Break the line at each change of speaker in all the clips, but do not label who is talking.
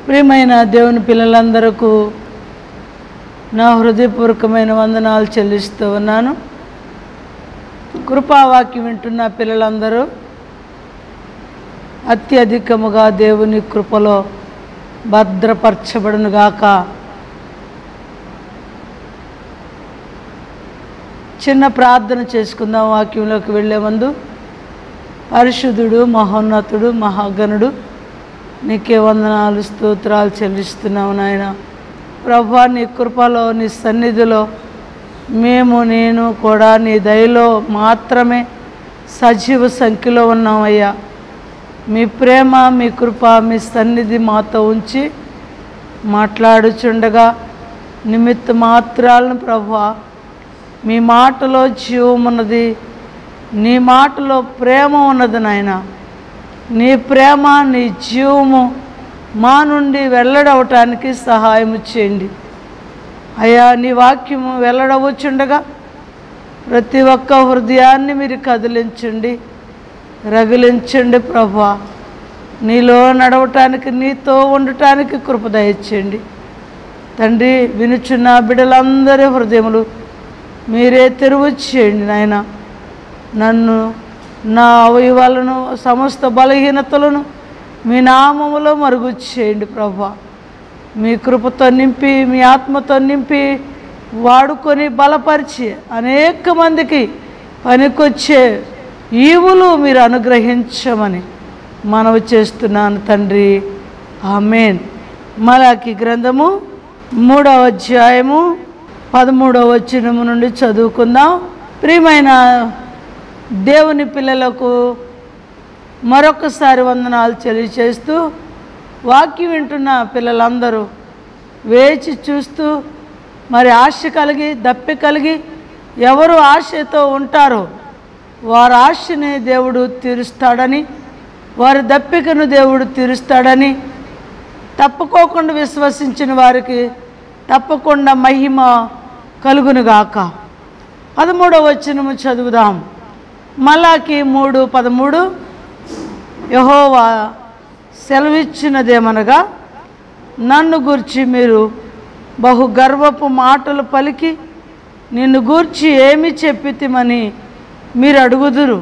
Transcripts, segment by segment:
ప్రియమైన దేవుని పిల్లలందరకు నా హృదయపూర్వకమైన వందనాలు చెల్లిస్తూ ఉన్నాను కృపావాక్యం వింటున్న పిల్లలందరూ అత్యధికముగా దేవుని కృపలో భద్రపరచబడునుగాక చిన్న ప్రార్థన చేసుకుందాం వాక్యంలోకి వెళ్ళే ముందు పరిశుద్ధుడు మహోన్నతుడు మహాగణుడు నీకే వందనాలు స్తోత్రాలు చెల్లిస్తున్నావు నాయన ప్రభా నీ కృపలో నీ సన్నిధిలో మేము నేను కూడా నీ దయలో మాత్రమే సజీవ సంఖ్యలో ఉన్నామయ్యా మీ ప్రేమ మీ కృప మీ సన్నిధి మాతో ఉంచి మాట్లాడుచుండగా నిమిత్త మాత్రాలను ప్రభా మీ మాటలో జీవం ఉన్నది నీ మాటలో ప్రేమ ఉన్నది నాయన నీ ప్రేమ నీ జీవము మా నుండి వెల్లడవటానికి సహాయం చేయండి అయ్యా నీ వాక్యము వెల్లడవచ్చుండగా ప్రతి ఒక్క హృదయాన్ని మీరు కదిలించండి రగిలించండి ప్రభా నీలో నడవటానికి నీతో ఉండటానికి కృప దయచేయండి తండ్రి వినుచున్న బిడ్డలందరి హృదయములు మీరే తెరువు చేయండి నాయన నన్ను నా అవయవాలను సమస్త బలహీనతలను మీ నామములో మరుగు చేయండి ప్రభా మీ కృపతో నింపి మీ ఆత్మతో నింపి వాడుకొని బలపరిచి అనేక మందికి పనికొచ్చే ఈవులు మీరు అనుగ్రహించమని మనవి చేస్తున్నాను తండ్రి ఆమెన్ మలాకి గ్రంథము మూడవ అధ్యాయము పదమూడవ వచనము నుండి చదువుకుందాం ప్రియమైన దేవుని పిల్లలకు మరొకసారి వందనాలు తెలియచేస్తూ వాక్యం వింటున్న పిల్లలందరూ వేచి చూస్తూ మరి ఆశ కలిగి దప్పి కలిగి ఎవరు ఆశతో ఉంటారో వారి ఆశని దేవుడు తీరుస్తాడని వారి దప్పికను దేవుడు తీరుస్తాడని తప్పుకోకుండా విశ్వసించిన వారికి తప్పకుండా మహిమ కలుగునుగాక పదమూడవ వచనము చదువుదాం మలాకి మూడు పదమూడు యహోవా సెలవిచ్చినదేమనగా నన్ను గూర్చి మీరు బహు గర్వపు మాటలు పలికి నిన్ను గూర్చి ఏమి చెప్పితిమని మీరు అడుగుదురు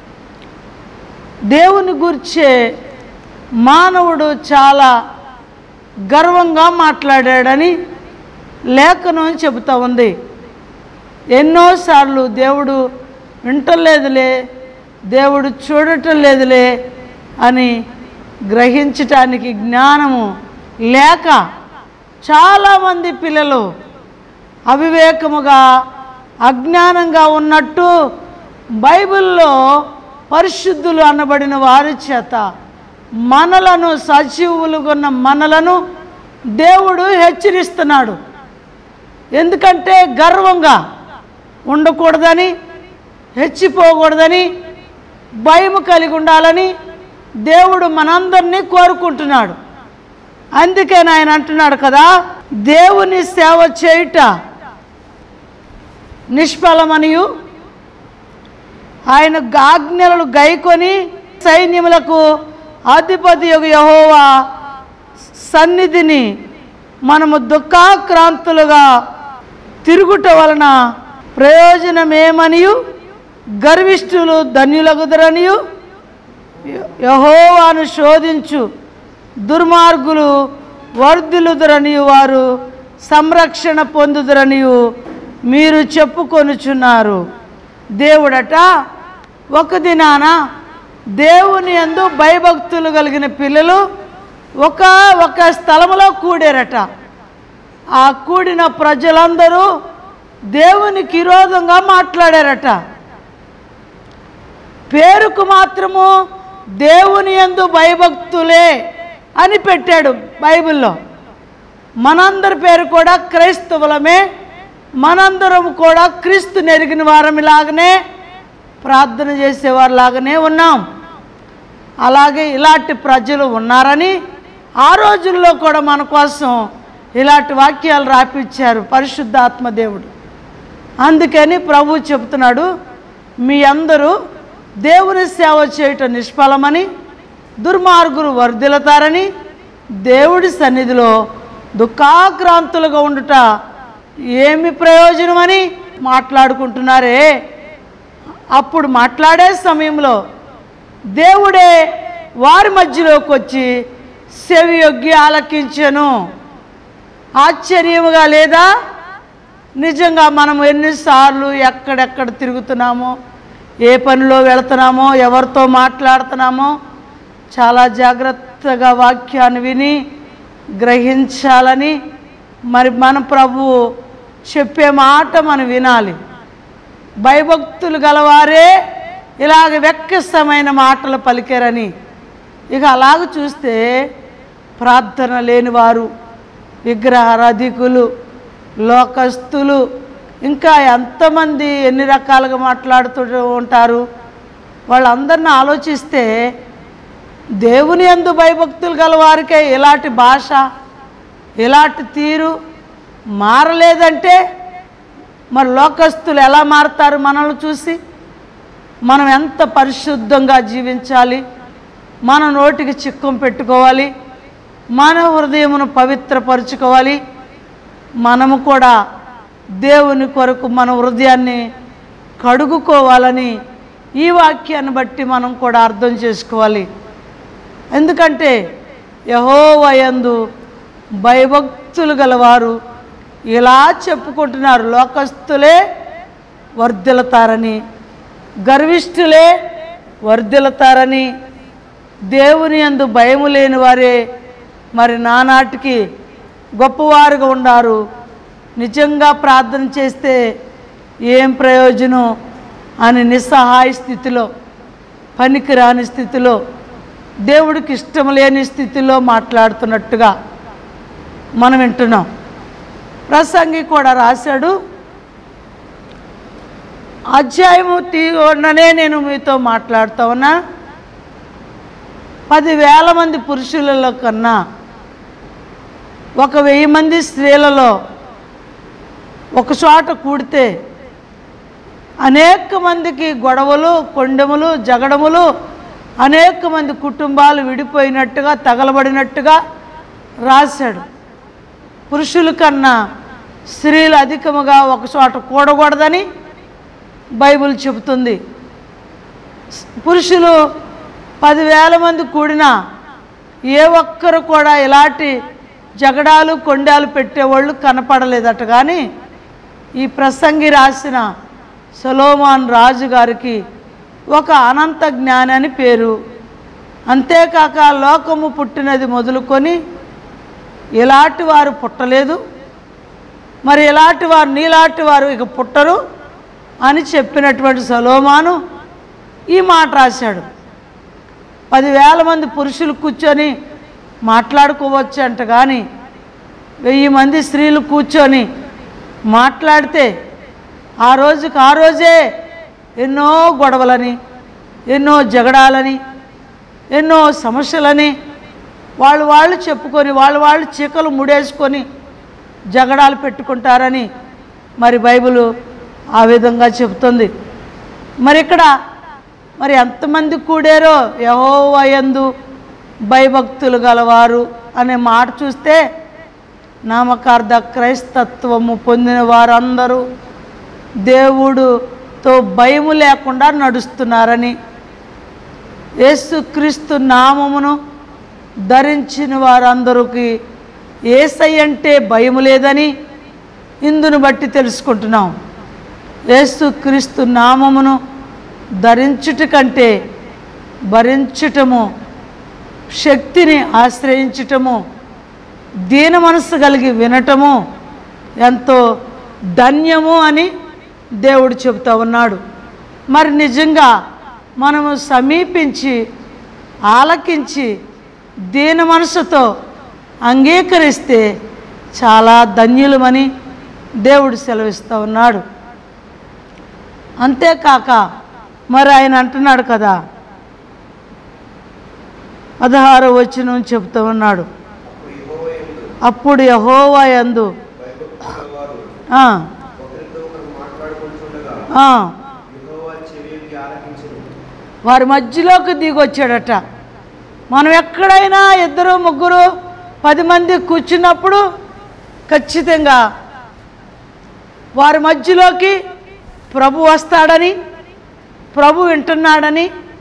దేవుని గూర్చే మానవుడు చాలా గర్వంగా మాట్లాడాడని లేఖనం చెబుతా ఉంది ఎన్నోసార్లు దేవుడు వింటలేదులే దేవుడు చూడటం లేదులే అని గ్రహించటానికి జ్ఞానము లేక చాలామంది పిల్లలు అవివేకముగా అజ్ఞానంగా ఉన్నట్టు బైబిల్లో పరిశుద్ధులు అనబడిన వారి చేత మనలను సజీవులుగున్న మనలను దేవుడు హెచ్చరిస్తున్నాడు ఎందుకంటే గర్వంగా ఉండకూడదని హెచ్చిపోకూడదని భయం కలిగి ఉండాలని దేవుడు మనందరినీ కోరుకుంటున్నాడు అందుకే ఆయన అంటున్నాడు కదా దేవుని సేవ చేయుట నిష్ఫలమనియు ఆయన ఆజ్ఞలను గైకొని సైన్యములకు అధిపతి యొక్క యహోవా సన్నిధిని మనము దుఃఖాక్రాంతులుగా తిరుగుట వలన ప్రయోజనమేమనియు గర్విష్ఠులు ధన్యులగుదరనియు యహోవాను శోధించు దుర్మార్గులు వర్ధిల్లుదురనియు వారు సంరక్షణ పొందుదురనియు మీరు చెప్పుకొనుచున్నారు దేవుడట ఒక దినాన దేవుని యందు భయభక్తులు కలిగిన పిల్లలు ఒక ఒక స్థలములో కూడారట ఆ కూడిన ప్రజలందరూ దేవునికి విరోధంగా మాట్లాడారట పేరుకు మాత్రము దేవుని యందు భయభక్తులే అని పెట్టాడు బైబిల్లో మనందరి పేరు కూడా క్రైస్తవులమే మనందరం కూడా క్రీస్తు నెరిగిన వారమిలాగనే ప్రార్థన చేసేవారిలాగానే ఉన్నాం అలాగే ఇలాంటి ప్రజలు ఉన్నారని ఆ రోజుల్లో కూడా మన కోసం ఇలాంటి వాక్యాలు రాపిచ్చారు పరిశుద్ధాత్మ దేవుడు అందుకని ప్రభు చెప్తున్నాడు మీ అందరూ దేవుని సేవ చేయటం నిష్ఫలమని దుర్మార్గులు వర్ధిల్లుతారని దేవుడి సన్నిధిలో దుఃఖాక్రాంతులుగా ఉండుట ఏమి ప్రయోజనమని మాట్లాడుకుంటున్నారే అప్పుడు మాట్లాడే సమయంలో దేవుడే వారి మధ్యలోకి వచ్చి చెవి యొగ్గి ఆలకించెను ఆశ్చర్యముగా లేదా నిజంగా మనం ఎన్నిసార్లు ఎక్కడెక్కడ తిరుగుతున్నామో ఏ పనిలో వెళుతున్నామో ఎవరితో మాట్లాడుతున్నామో చాలా జాగ్రత్తగా వాక్యాన్ని విని గ్రహించాలని మరి మన ప్రభువు చెప్పే మాట మనం వినాలి భయభక్తులు గలవారే ఇలాగ వెక్కస్తమైన మాటలు పలికారని ఇక అలాగ చూస్తే ప్రార్థన లేనివారు విగ్రహారాధికులు లోకస్తులు ఇంకా ఎంతమంది ఎన్ని రకాలుగా మాట్లాడుతూ ఉంటారు వాళ్ళందరిని ఆలోచిస్తే దేవుని యందు భయభక్తులు గల వారికే ఇలాంటి భాష ఇలాంటి తీరు మారలేదంటే మరి లోకస్తులు ఎలా మారుతారు మనల్ని చూసి మనం ఎంత పరిశుద్ధంగా జీవించాలి మన నోటికి చిక్కం పెట్టుకోవాలి మన హృదయమును పవిత్రపరుచుకోవాలి మనము కూడా దేవుని కొరకు మన హృదయాన్ని కడుగుకోవాలని ఈ వాక్యాన్ని బట్టి మనం కూడా అర్థం చేసుకోవాలి ఎందుకంటే యహోవయందు భయభక్తులు గలవారు ఇలా చెప్పుకుంటున్నారు లోకస్తులే వర్ధిల్తారని గర్విష్ఠులే వర్ధిల్తారని దేవుని యందు భయము లేని వారే మరి నానాటికి గొప్పవారుగా ఉండారు నిజంగా ప్రార్థన చేస్తే ఏం ప్రయోజనం అని నిస్సహాయ స్థితిలో పనికిరాని స్థితిలో దేవుడికి ఇష్టం లేని స్థితిలో మాట్లాడుతున్నట్టుగా మనం వింటున్నాం ప్రసంగి కూడా రాశాడు అధ్యాయము తీయకుండానే నేను మీతో మాట్లాడుతా ఉన్నా పదివేల మంది పురుషులలో కన్నా ఒక వెయ్యి మంది స్త్రీలలో ఒక చోట కూడితే అనేక మందికి గొడవలు కొండెములు జగడములు అనేక మంది కుటుంబాలు విడిపోయినట్టుగా తగలబడినట్టుగా రాశాడు పురుషుల కన్నా స్త్రీలు అధికముగా ఒక చోట కూడకూడదని బైబిల్ చెబుతుంది పురుషులు పదివేల మంది కూడినా ఏ ఒక్కరు కూడా ఇలాంటి జగడాలు కొండాలు పెట్టేవాళ్ళు కనపడలేదట కానీ ఈ ప్రసంగి రాసిన సొలోమాన్ రాజు గారికి ఒక అనంత జ్ఞాని అని పేరు అంతేకాక లోకము పుట్టినది మొదలుకొని ఇలాంటి వారు పుట్టలేదు మరి ఇలాంటి వారు నీలాంటి వారు ఇక పుట్టరు అని చెప్పినటువంటి సలోమాను ఈ మాట రాశాడు పదివేల మంది పురుషులు కూర్చొని మాట్లాడుకోవచ్చు అంట కానీ వెయ్యి మంది స్త్రీలు కూర్చొని మాట్లాడితే ఆ రోజుకి ఆ రోజే ఎన్నో గొడవలని ఎన్నో జగడాలని ఎన్నో సమస్యలని వాళ్ళు వాళ్ళు చెప్పుకొని వాళ్ళు వాళ్ళు చీకలు ముడేసుకొని జగడాలు పెట్టుకుంటారని మరి బైబిల్ ఆ విధంగా చెబుతుంది మరి ఇక్కడ మరి ఎంతమంది కూడారో యహోవయందు భయభక్తులు గలవారు అనే మాట చూస్తే నామకార్థ క్రైస్తత్వము పొందిన వారందరూ దేవుడుతో భయము లేకుండా నడుస్తున్నారని యేసుక్రీస్తు నామమును ధరించిన వారందరికి ఏసై అంటే భయము లేదని ఇందును బట్టి తెలుసుకుంటున్నాం యేసుక్రీస్తు నామమును ధరించుట కంటే భరించుటము శక్తిని ఆశ్రయించటము దీన మనస్సు కలిగి వినటము ఎంతో ధన్యము అని దేవుడు చెబుతా ఉన్నాడు మరి నిజంగా మనము సమీపించి ఆలకించి దీన మనసుతో అంగీకరిస్తే చాలా ధన్యులమని దేవుడు సెలవిస్తూ ఉన్నాడు అంతేకాక మరి ఆయన అంటున్నాడు కదా పదహారో వచనం చెప్తూ ఉన్నాడు అప్పుడు యహోవా యందు ఆ, ఆ, వారి మధ్యలోకి దిగొచ్చాడట మనం ఎక్కడైనా ఇద్దరు ముగ్గురు పది మంది కూర్చున్నప్పుడు ఖచ్చితంగా వారి మధ్యలోకి ప్రభు వస్తాడని ప్రభు వింటున్నాడని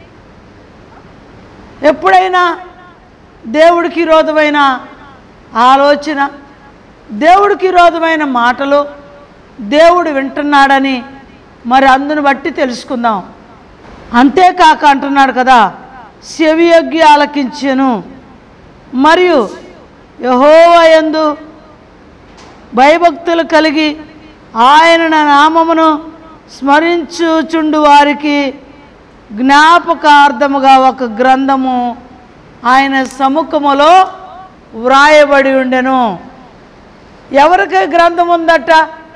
ఎప్పుడైనా దేవుడికి విరోధమైన ఆలోచన దేవుడికి విరోధమైన మాటలు దేవుడు వింటున్నాడని మరి అందును బట్టి తెలుసుకుందాం అంతేకాక అంటున్నాడు కదా చెవియొగ్గి ఆలకించెను మరియు యహోవయందు భయభక్తులు కలిగి ఆయన నామమును స్మరించుచుండు వారికి జ్ఞాపకార్థముగా ఒక గ్రంథము ఆయన సముఖములో వ్రాయబడి ఉండెను ఎవరికి గ్రంథం ఉందట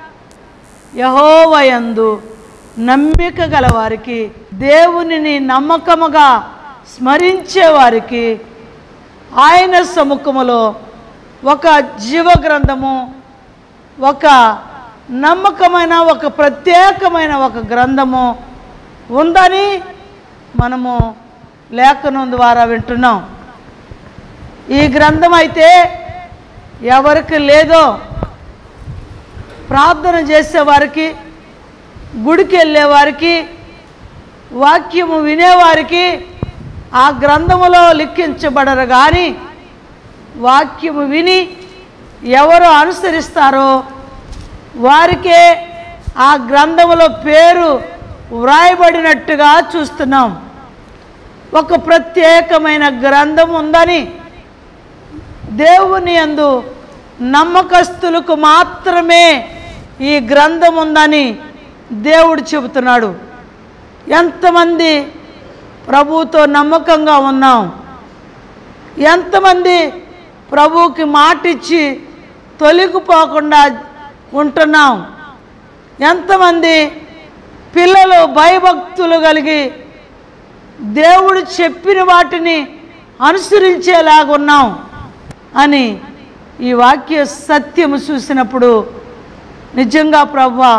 యహోవయందు నమ్మిక గల వారికి దేవునిని నమ్మకముగా స్మరించే వారికి ఆయన సముఖములో ఒక జీవ గ్రంథము ఒక నమ్మకమైన ఒక ప్రత్యేకమైన ఒక గ్రంథము ఉందని మనము లేఖనం ద్వారా వింటున్నాం ఈ గ్రంథం అయితే ఎవరికి లేదో ప్రార్థన చేసేవారికి గుడికి వెళ్ళేవారికి వాక్యము వినేవారికి ఆ గ్రంథములో లిఖించబడరు కానీ వాక్యము విని ఎవరు అనుసరిస్తారో వారికే ఆ గ్రంథములో పేరు వ్రాయబడినట్టుగా చూస్తున్నాం ఒక ప్రత్యేకమైన గ్రంథం ఉందని దేవుని యందు నమ్మకస్తులకు మాత్రమే ఈ గ్రంథం ఉందని దేవుడు చెబుతున్నాడు ఎంతమంది ప్రభువుతో నమ్మకంగా ఉన్నాం ఎంతమంది ప్రభువుకి మాటిచ్చి తొలగిపోకుండా ఉంటున్నాం ఎంతమంది పిల్లలు భయభక్తులు కలిగి దేవుడు చెప్పిన వాటిని అనుసరించేలాగున్నాం అని ఈ వాక్య సత్యము చూసినప్పుడు నిజంగా ప్రవ్వా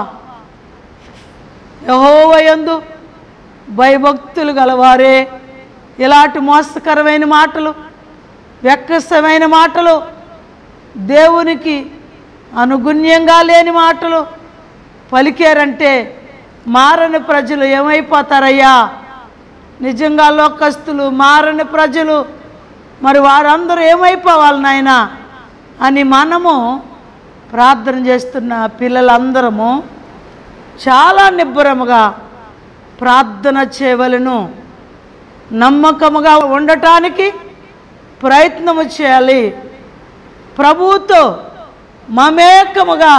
యహోవయందు భయభక్తులు గలవారే ఇలాంటి మోసకరమైన మాటలు వెక్కసమైన మాటలు దేవునికి అనుగుణ్యంగా లేని మాటలు పలికారంటే మారని ప్రజలు ఏమైపోతారయ్యా నిజంగా లోకస్తులు మారని ప్రజలు మరి వారందరూ ఏమైపోవాలి నాయనా అని మనము ప్రార్థన చేస్తున్న పిల్లలందరము చాలా నిబ్బరముగా ప్రార్థన చేయవలను నమ్మకముగా ఉండటానికి ప్రయత్నము చేయాలి ప్రభువుతో మమేకముగా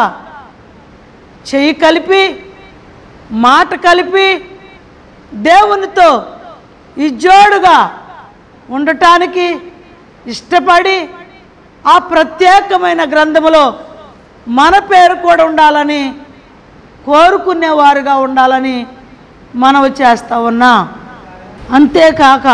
చెయ్యి కలిపి మాట కలిపి దేవునితో ఇజ్జోడుగా ఉండటానికి ఇష్టపడి ఆ ప్రత్యేకమైన గ్రంథములో మన పేరు కూడా ఉండాలని కోరుకునేవారుగా ఉండాలని మనవి చేస్తా ఉన్నా అంతేకాక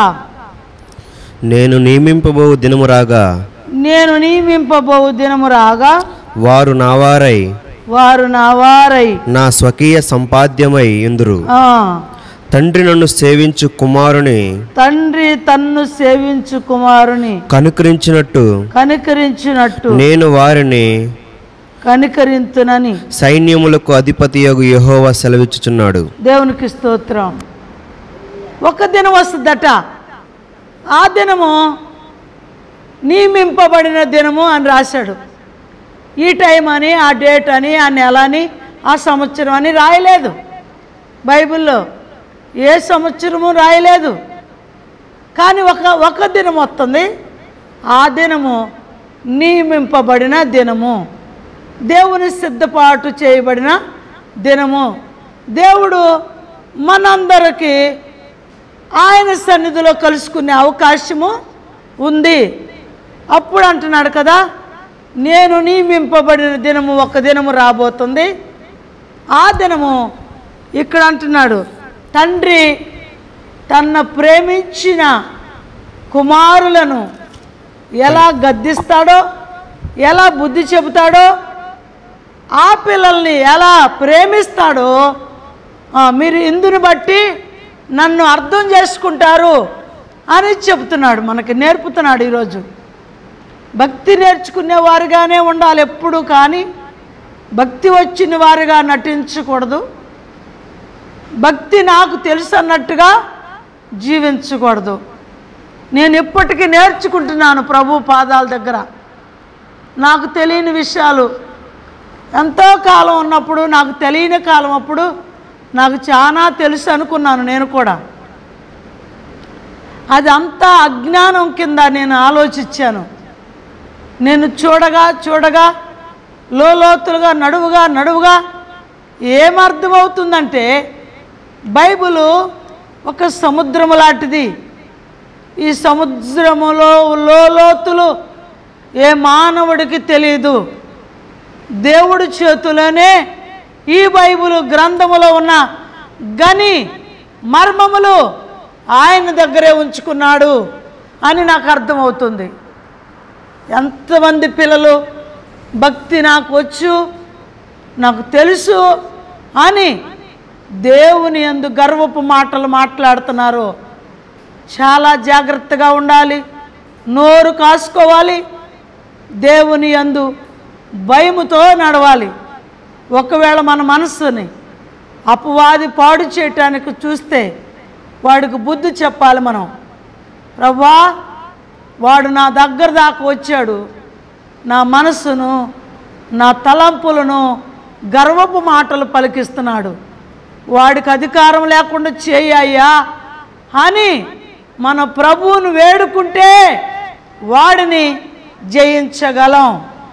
నేను నియమింపబో దినము రాగా
నేను నియమింపబోవు దినము రాగా
వారు నావారై
వారు నా వారై
నా స్వకీయ సంపాద్యమై ఇందురు
ఆ,
తండ్రి నన్ను సేవించు కుమారుని
తండ్రి తన్ను సేవించు కుమారుని
కనుకరించినట్టు
కనికరించినట్టు
నేను వారిని
కనికరింతునని
సైన్యములకు అధిపతియగు యెహోవా సెలవిచ్చుచున్నాడు
దేవునికి స్తోత్రం ఒక దినం వస్తుందట ఆ దినము నియమింపబడిన దినము అని రాశాడు ఈ టైం అని ఆ డేట్ అని ఆ నెల అని ఆ సంవత్సరం అని రాయలేదు బైబిల్లో ఏ సంవత్సరము రాయలేదు కానీ ఒక ఒక దినం వస్తుంది ఆ దినము నియమింపబడిన దినము దేవుని సిద్ధపాటు చేయబడిన దినము దేవుడు మనందరికీ ఆయన సన్నిధిలో కలుసుకునే అవకాశము ఉంది అప్పుడు అంటున్నాడు కదా నేను నియమింపబడిన దినము ఒక దినము రాబోతుంది ఆ దినము ఇక్కడ అంటున్నాడు తండ్రి తన ప్రేమించిన కుమారులను ఎలా గద్దిస్తాడో ఎలా బుద్ధి చెబుతాడో ఆ పిల్లల్ని ఎలా ప్రేమిస్తాడో ఆ, మీరు ఇందుని బట్టి నన్ను అర్థం చేసుకుంటారు అని చెప్తున్నాడు మనకి నేర్పుతున్నాడు ఈరోజు భక్తి నేర్చుకునే వారుగానే ఉండాలి ఎప్పుడు కానీ భక్తి వచ్చిన వారుగా నటించకూడదు భక్తి నాకు తెలుసు అన్నట్టుగా జీవించకూడదు నేను ఇప్పటికీ నేర్చుకుంటున్నాను ప్రభు పాదాల దగ్గర నాకు తెలియని విషయాలు ఎంతో కాలం ఉన్నప్పుడు నాకు తెలియని కాలం అప్పుడు నాకు చాలా తెలుసు అనుకున్నాను నేను కూడా అది అంతా అజ్ఞానం కింద నేను ఆలోచించాను నేను చూడగా చూడగా లోతులుగా నడువుగా నడువుగా ఏమర్థమవుతుందంటే బైబిలు ఒక సముద్రము లాంటిది ఈ సముద్రములో లోతులు ఏ మానవుడికి తెలియదు దేవుడి చేతిలోనే ఈ బైబిల్ గ్రంథములో ఉన్న గని మర్మములు ఆయన దగ్గరే ఉంచుకున్నాడు అని నాకు అర్థమవుతుంది ఎంతమంది పిల్లలు భక్తి నాకు వచ్చు నాకు తెలుసు అని దేవుని ఎందు గర్వపు మాటలు మాట్లాడుతున్నారు చాలా జాగ్రత్తగా ఉండాలి నోరు కాసుకోవాలి దేవుని యందు భయముతో నడవాలి ఒకవేళ మన మనస్సుని అపవాది పాడు చేయటానికి చూస్తే వాడికి బుద్ధి చెప్పాలి మనం రవ్వా వాడు నా దగ్గర దాకా వచ్చాడు నా మనస్సును నా తలంపులను గర్వపు మాటలు పలికిస్తున్నాడు వాడికి అధికారం లేకుండా చేయ్యా అని మన ప్రభువును వేడుకుంటే వాడిని జయించగలం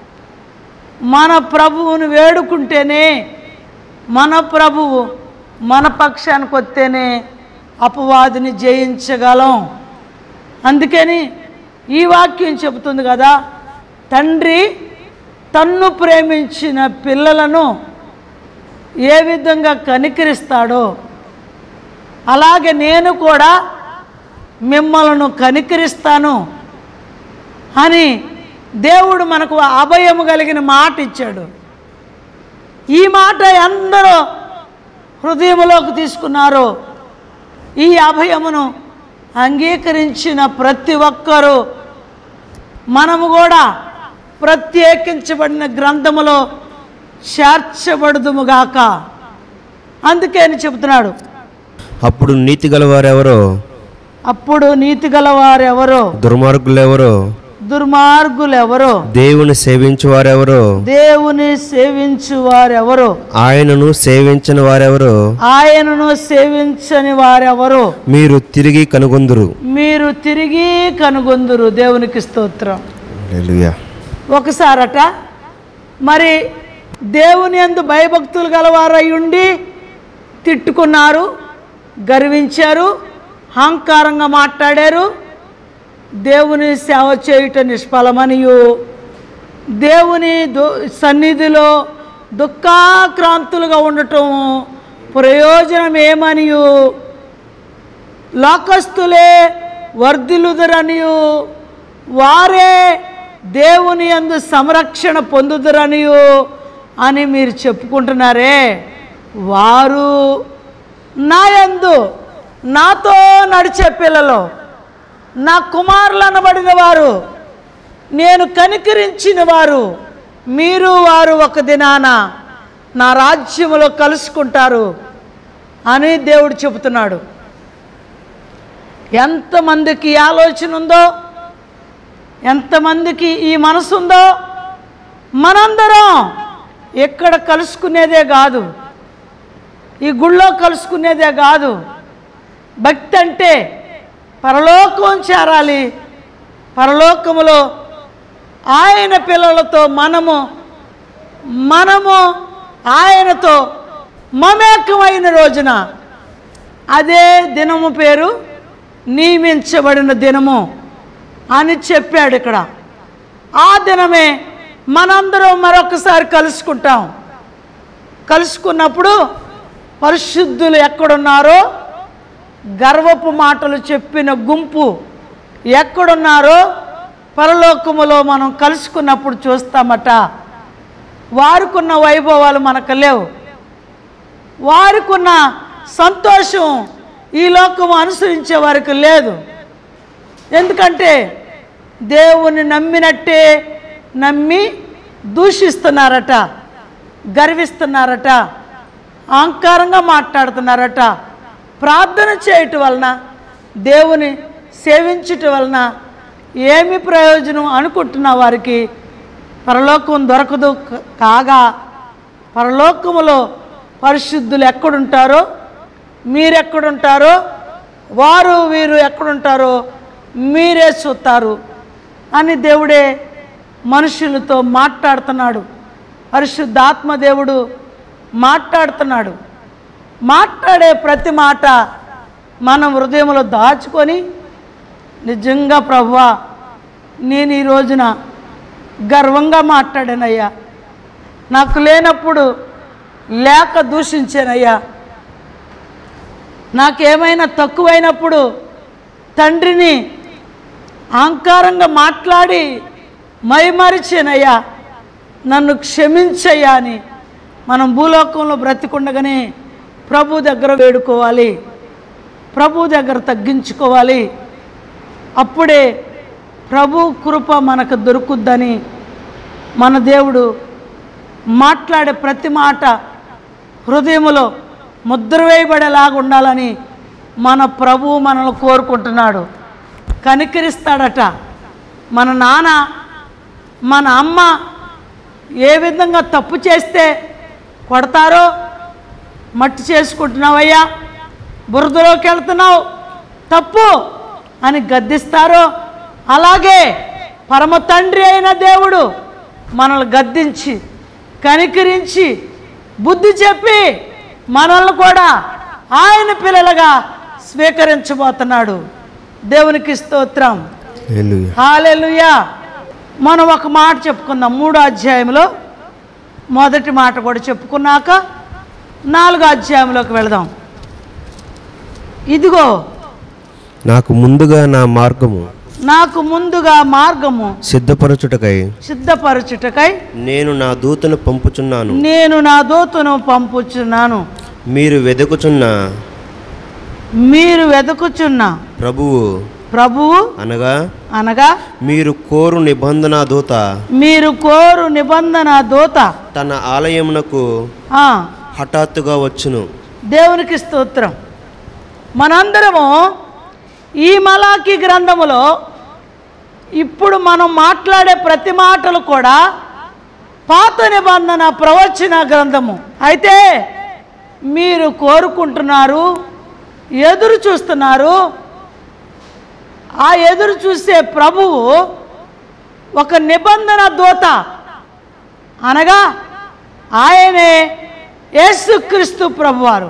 మన ప్రభువును వేడుకుంటేనే మన ప్రభువు మన పక్షానికి వస్తేనే అపవాదిని జయించగలం అందుకని ఈ వాక్యం చెబుతుంది కదా తండ్రి తన్ను ప్రేమించిన పిల్లలను ఏ విధంగా కనికరిస్తాడో అలాగే నేను కూడా మిమ్మలను కనికరిస్తాను అని దేవుడు మనకు అభయము కలిగిన మాట ఇచ్చాడు ఈ మాట అందరూ హృదయంలోకి తీసుకున్నారు ఈ అభయమును అంగీకరించిన ప్రతి ఒక్కరూ మనము కూడా ప్రత్యేకించబడిన గ్రంథములో చేర్చబడుదుముగాక అందుకే అని చెబుతున్నాడు
అప్పుడు నీతి గలవారెవరో
అప్పుడు నీతి గలవారెవరో
దుర్మార్గులెవరో
దుర్మార్గులెవరో
దేవుని సేవించువారెవరో
దేవుని సేవించు వారెవరో
ఆయనను సేవించని వారెవరో
ఆయనను సేవించని వారెవరో
మీరు తిరిగి కనుగొందురు
మీరు తిరిగి కనుగొందురు దేవునికి స్తోత్రం
హల్లెలూయా.
ఒకసారట మరి దేవుని యందు భయభక్తులు గలవారై ఉండి తిట్టుకున్నారు గర్వించారు అహంకారంగా మాట్లాడారు దేవుని సేవ చేయుట నిష్ఫలమనియు దేవుని దు సన్నిధిలో దుఃఖాక్రాంతులుగా ఉండటం ప్రయోజనం ఏమనియు లోకస్తులే వర్ధిల్లుదురనియు వారే దేవుని యందు సంరక్షణ పొందుదురనియు అని మీరు చెప్పుకుంటున్నారే వారు నా యందు నాతో నడిచే పిల్లలు నా కుమారులు అనబడిన వారు నేను కనికరించిన వారు మీరు వారు ఒక దినాన నా రాజ్యములో కలుసుకుంటారు అని దేవుడు చెబుతున్నాడు ఎంతమందికి ఈ ఆలోచన ఉందో ఎంతమందికి ఈ మనసు ఉందో మనందరం ఎక్కడ కలుసుకునేదే కాదు ఈ గుళ్ళో కలుసుకునేదే కాదు భక్తి అంటే పరలోకం చేరాలి పరలోకములో ఆయన పిల్లలతో మనము మనము ఆయనతో మమేకమైన రోజున అదే దినము పేరు నియమించబడిన దినము అని చెప్పాడు ఇక్కడ ఆ దినమే మనందరం మరొకసారి కలుసుకుంటాం కలుసుకున్నప్పుడు పరిశుద్ధులు ఎక్కడున్నారో గర్వపు మాటలు చెప్పిన గుంపు ఎక్కడున్నారో పరలోకములో మనం కలుసుకున్నప్పుడు చూస్తామట వారికున్న వైభవాలు మనకు లేవు వారికున్న సంతోషం ఈ లోకము అనుసరించే వారికి లేదు ఎందుకంటే దేవుని నమ్మినట్టే నమ్మి దూషిస్తున్నారట గర్విస్తున్నారట అహంకారంగా మాట్లాడుతున్నారట ప్రార్థన చేయటం వలన దేవుని సేవించటం వలన ఏమి ప్రయోజనం అనుకుంటున్న వారికి పరలోకం దొరకదు క- కాగా పరలోకములో పరిశుద్ధులు ఎక్కడుంటారో మీరెక్కడుంటారో వారు వీరు ఎక్కడుంటారో మీరే చూస్తారు అని దేవుడే మనుషులతో మాట్లాడుతున్నాడు పరిశుద్ధాత్మ దేవుడు మాట్లాడుతున్నాడు మాట్లాడే ప్రతి మాట మనం హృదయంలో దాచుకొని నిజంగా ప్రభువా నేను ఈ రోజున గర్వంగా మాట్లాడానయ్యా నాకు లేనప్పుడు లేక దూషించానయ్యా నాకేమైనా తక్కువైనప్పుడు తండ్రిని అహంకారంగా మాట్లాడి మైమరిచానయ్యా నన్ను క్షమించయ్యా అని మనం భూలోకంలో బ్రతికుండగానే ప్రభు దగ్గర వేడుకోవాలి ప్రభు దగ్గర తగ్గించుకోవాలి అప్పుడే ప్రభు కృప మనకు దొరుకుద్దని మన దేవుడు మాట్లాడే ప్రతి మాట హృదయములో ముద్ర వేయబడేలాగా ఉండాలని మన ప్రభువు మనల్ని కోరుకుంటున్నాడు కనికరిస్తాడట మన నాన్న మన అమ్మ ఏ విధంగా తప్పు చేస్తే కొడతారో మట్టి చేసుకుంటున్నావయ్యా బురదలోకి వెళ్తున్నావు తప్పు అని గద్దిస్తారో అలాగే పరమ తండ్రి అయిన దేవుడు మనల్ని గద్దించి కనికరించి బుద్ధి చెప్పి మనల్ని కూడా ఆయన పిల్లలుగా స్వీకరించబోతున్నాడు దేవునికి స్తోత్రం
హల్లెలూయా
హాలెలుయా మనం ఒక మాట చెప్పుకుందాం మూడో అధ్యాయంలో మొదటి మాట కూడా చెప్పుకున్నాక నాలుగో అధ్యాయంలోకి వెళదాం ఇదిగో
నాకు ముందుగా నా మార్గము
నాకు ముందుగా మార్గము
సిద్ధపరచుటకై
సిద్ధపరచుటకై
నేను నా దూతను పంపుచున్నాను
నేను నా దూతను పంపుచున్నాను
మీరు వెదకుచున్న
మీరు వెతుకుచున్న
ప్రభువు
ప్రభువు
అనగా
అనగా
మీరు కోరు నిబంధన దూత
మీరు కోరు నిబంధన దూత
తన ఆలయమునకు
ఆ,
హఠాత్తుగా వచ్చును
దేవునికి స్తోత్రం మనందరము ఈ మలాకి గ్రంథములో ఇప్పుడు మనం మాట్లాడే ప్రతి మాటలు కూడా పాత నిబంధన ప్రవచన గ్రంథము అయితే మీరు కోరుకుంటున్నారు ఎదురు చూస్తున్నారు ఆ ఎదురు చూసే ప్రభువు ఒక నిబంధన దూత అనగా ఆయనే యేసుక్రీస్తు ప్రభువారు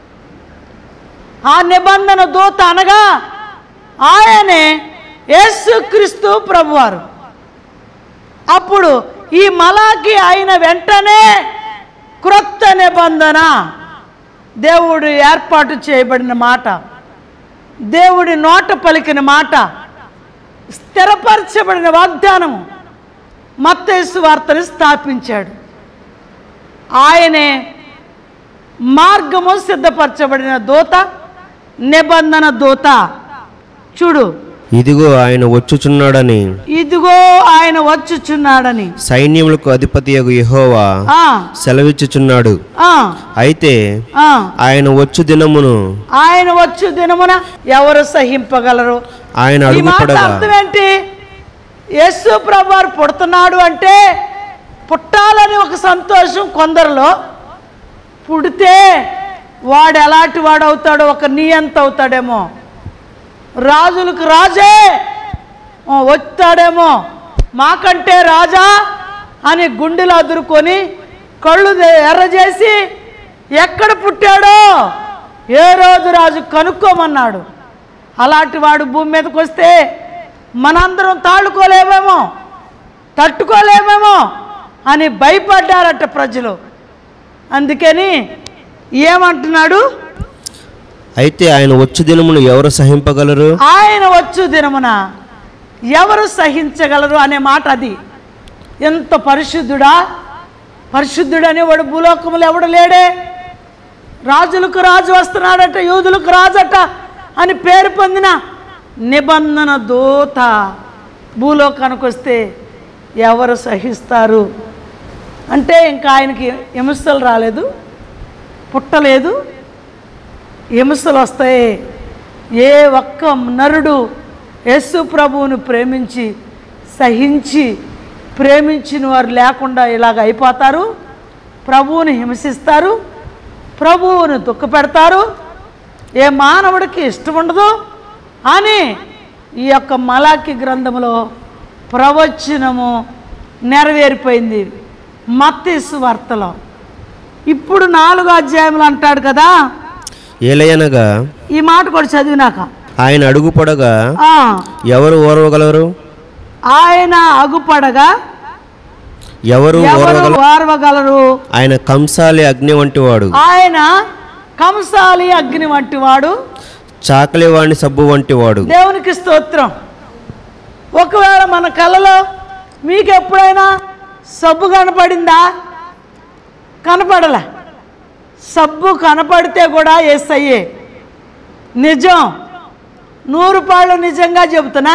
ఆ నిబంధన దూత అనగా ఆయనే యేసుక్రీస్తు ప్రభువారు అప్పుడు ఈ మలాకి అయిన వెంటనే క్రొత్త నిబంధన దేవుడు ఏర్పాటు చేయబడిన మాట దేవుడి నోట పలికిన మాట స్థిరపరచబడిన వాగ్దానము మత్తేసు వార్తను స్థాపించాడు ఆయనే మార్గము సిద్ధపరచబడిన దూత నిబంధన దూత చూడు
ఇదిగో ఆయన వచ్చుచున్నాడని
ఇదిగో ఆయన వచ్చుచున్నాడని
సైన్యములకు అధిపతి యెహోవా
ఆ,
సెలవిచ్చుచున్నాడు
ఆ,
అయితే
ఆ.
ఆయన వచ్చు దినమును
ఆయన వచ్చు దినమున ఎవరు సహింపగలరు
ఆయన
ఈ మాట
అడుగుపడగా
అర్థం ఏంటి యేసు ప్రభువారు పుడుతున్నాడు అంటే పుట్టాలని ఒక సంతోషం కొందరిలో పుడితే వాడు ఎలాంటి వాడు అవుతాడో ఒక నియంత అవుతాడేమో రాజులకు రాజే ఆ, వచ్చాడేమో మాకంటే రాజా అని గుండెలు అదురుకొని కళ్ళు దే- ఎర్రజేసి ఎక్కడ పుట్టాడో ఏ రోజు రాజు కనుక్కోమన్నాడు అలాంటి వాడు భూమి మీదకి వస్తే మనందరం తాళుకోలేమేమో తట్టుకోలేమేమో అని భయపడ్డారట ప్రజలు అందుకని ఏమంటున్నాడు
అయితే ఆయన వచ్చు దినమును ఎవరు సహింపగలరు
ఆయన వచ్చు దినమున ఎవరు సహించగలరు అనే మాట అది ఎంత పరిశుద్ధుడా పరిశుద్ధుడని వాడు భూలోకములు ఎవడు లేడే రాజులకు రాజు వస్తున్నాడట యూదులకు రాజట అని పేరు పొందిన నిబంధన దూత భూలోకానికి వస్తే ఎవరు సహిస్తారు అంటే ఇంకా ఆయనకి హింసలు రాలేదు పుట్టలేదు హింసలు వస్తాయి ఏ ఒక్క నరుడు యేసు ప్రభువును ప్రేమించి సహించి ప్రేమించిన వారు లేకుండా ఇలాగ అయిపోతారు ప్రభువుని హింసిస్తారు ప్రభువును దుఃఖపెడతారు ఏ మానవుడికి ఇష్టం ఉండదు అని ఈ యొక్క మలాకి గ్రంథంలో ప్రవచనము నెరవేరిపోయింది మత్తీసు వార్తలో ఇప్పుడు నాలుగో అధ్యాయములు అంటాడు కదా
ఏలయనగా
ఈ మాట కూడా చదివినాక
ఆయన అడుగు పొడగా
ఆ,
ఎవరు ఓర్వగలరు
ఆయన అగుపడగా
ఎవరు
ఎవరు
ఓర్వగలరు
వారవగలరు
ఆయన కంసాలి అగ్ని వంటివాడు
ఆయన కంసాలి అగ్ని వంటివాడు
చాకలి వాణి సబ్బు వంటివాడు
దేవునికి స్తోత్రం ఒకవేళ మన కళ్ళలో మీకు ఎప్పుడైనా సబ్బు కనపడిందా కనపడలే సబ్బు కనపడితే కూడా ఏసయ్యే నిజం నూరు పాళ్ళు నిజంగా చెబుతున్నా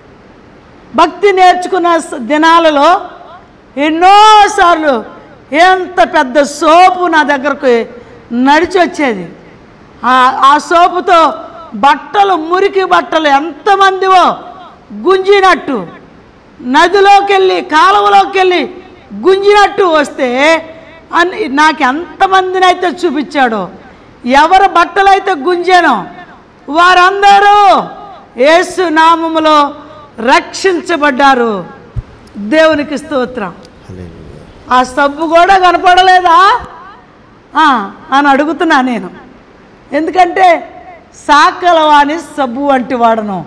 భక్తి నేర్చుకున్న స- దినాలలో ఎన్నోసార్లు ఎంత పెద్ద సోపు నా దగ్గరకు నడిచి వచ్చేది ఆ- ఆ సోపుతో బట్టలు మురికి బట్టలు ఎంతమందివో గుంజినట్టు నదిలోకి వెళ్ళి కాలువలోకి వెళ్ళి గుంజినట్టు వస్తే అని నాకు ఎంతమందిని అయితే చూపించాడో ఎవరి బట్టలు అయితే గుంజానో వారందరూ యేసు నామములో రక్షించబడ్డారు దేవునికి స్తోత్రం ఆ సబ్బు కూడా కనపడలేదా ఆ, అని అడుగుతున్నా నేను ఎందుకంటే సాకలవాణి సబ్బు వంటి వాడను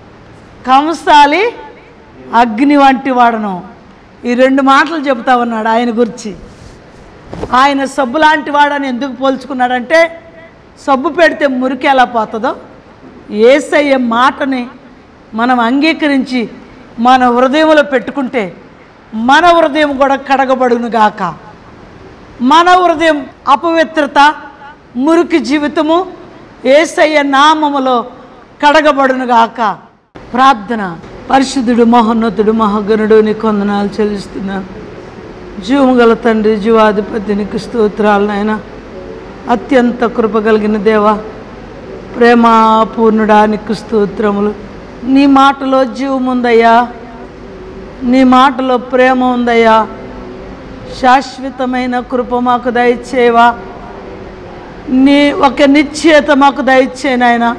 కంసాలి అగ్ని వంటి వాడను ఈ రెండు మాటలు చెబుతా ఉన్నాడు ఆయన గురించి ఆయన సబ్బు లాంటి వాడని ఎందుకు పోల్చుకున్నాడంటే సబ్బు పెడితే మురికి ఎలా పోతుందో ఏసయ్య మాటని మనం అంగీకరించి మన హృదయంలో పెట్టుకుంటే మన హృదయం కూడా కడగబడును గాక మన హృదయం అపవిత్రత మురికి జీవితము ఏసయ్య నామములో కడగబడును గాక ప్రార్థన పరిశుద్ధుడు మహోన్నతుడు మహాగణుడు నీ కొందనాలు చెల్లిస్తున్నాను జీవము గల తండ్రి జీవాధిపతి నీకు స్తోత్రాలు నాయన అత్యంత కృప కలిగిన దేవా ప్రేమాపూర్ణుడా నీకు స్తోత్రములు నీ మాటలో జీవముందయ్యా నీ మాటలో ప్రేమ ఉందయ్యా శాశ్వతమైన కృప మాకు దయచేవా నీ ఒక నిశ్చయత మాకు దయచేనాయన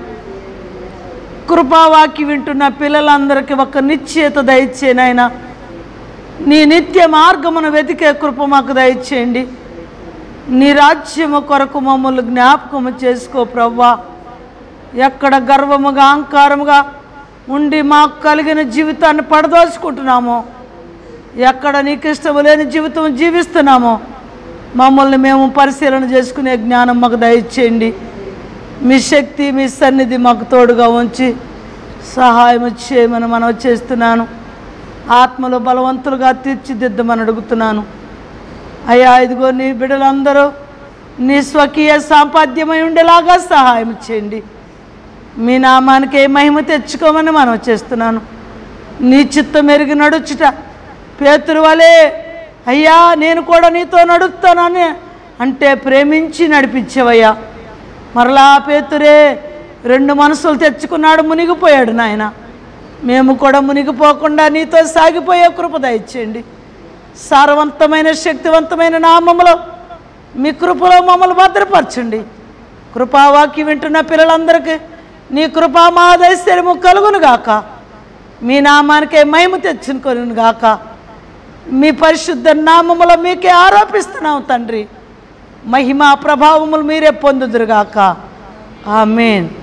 కృపావాకి వింటున్న పిల్లలందరికీ ఒక నిశ్చయత దయచేనాయన నీ నిత్య మార్గమును వెతికే కృప మాకు దయచేయండి నీ రాజ్యము కొరకు మమ్మల్ని జ్ఞాపకము చేసుకో ప్రవ్వా ఎక్కడ గర్వముగా అహంకారముగా ఉండి మాకు కలిగిన జీవితాన్ని పడదోచుకుంటున్నామో ఎక్కడ నీకు ఇష్టము లేని జీవితం జీవిస్తున్నామో మమ్మల్ని మేము పరిశీలన చేసుకునే జ్ఞానం మాకు దయచేయండి మీ శక్తి మీ సన్నిధి మాకు తోడుగా ఉంచి సహాయం చేయమని మనం చేస్తున్నాను ఆత్మలో బలవంతులుగా తీర్చిదిద్దమని అడుగుతున్నాను అయ్యా ఇదిగో నీ బిడ్డలందరూ నీ స్వకీయ సాంపాద్యమై ఉండేలాగా సహాయం చేయండి మీ నామానికి మహిమ తెచ్చుకోమని మనం చేస్తున్నాను నీ చిత్తం ఎరిగి నడుచుట పేతురు వలే అయ్యా నేను కూడా నీతో నడుస్తానని అంటే ప్రేమించి నడిపించేవయ్యా మరలా పేతురే రెండు మనసులు తెచ్చుకున్నాడు మునిగిపోయాడు నాయన మేము కూడా మునిగిపోకుండా నీతో సాగిపోయే కృప దయచేయండి సారవంతమైన శక్తివంతమైన నామములో మీ కృపలో మమ్మల్ని భద్రపరచండి కృపావాక్యం వింటున్న పిల్లలందరికీ నీ కృపా మహాదైశ్వర్యము కలుగును గాక మీ నామానికే మహిమ తెచ్చుకొని గాక మీ పరిశుద్ధ నామములో మీకే ఆరోపిస్తున్నాం తండ్రి మహిమ ప్రభావములు మీరే పొందుదురుగాక ఆమెన్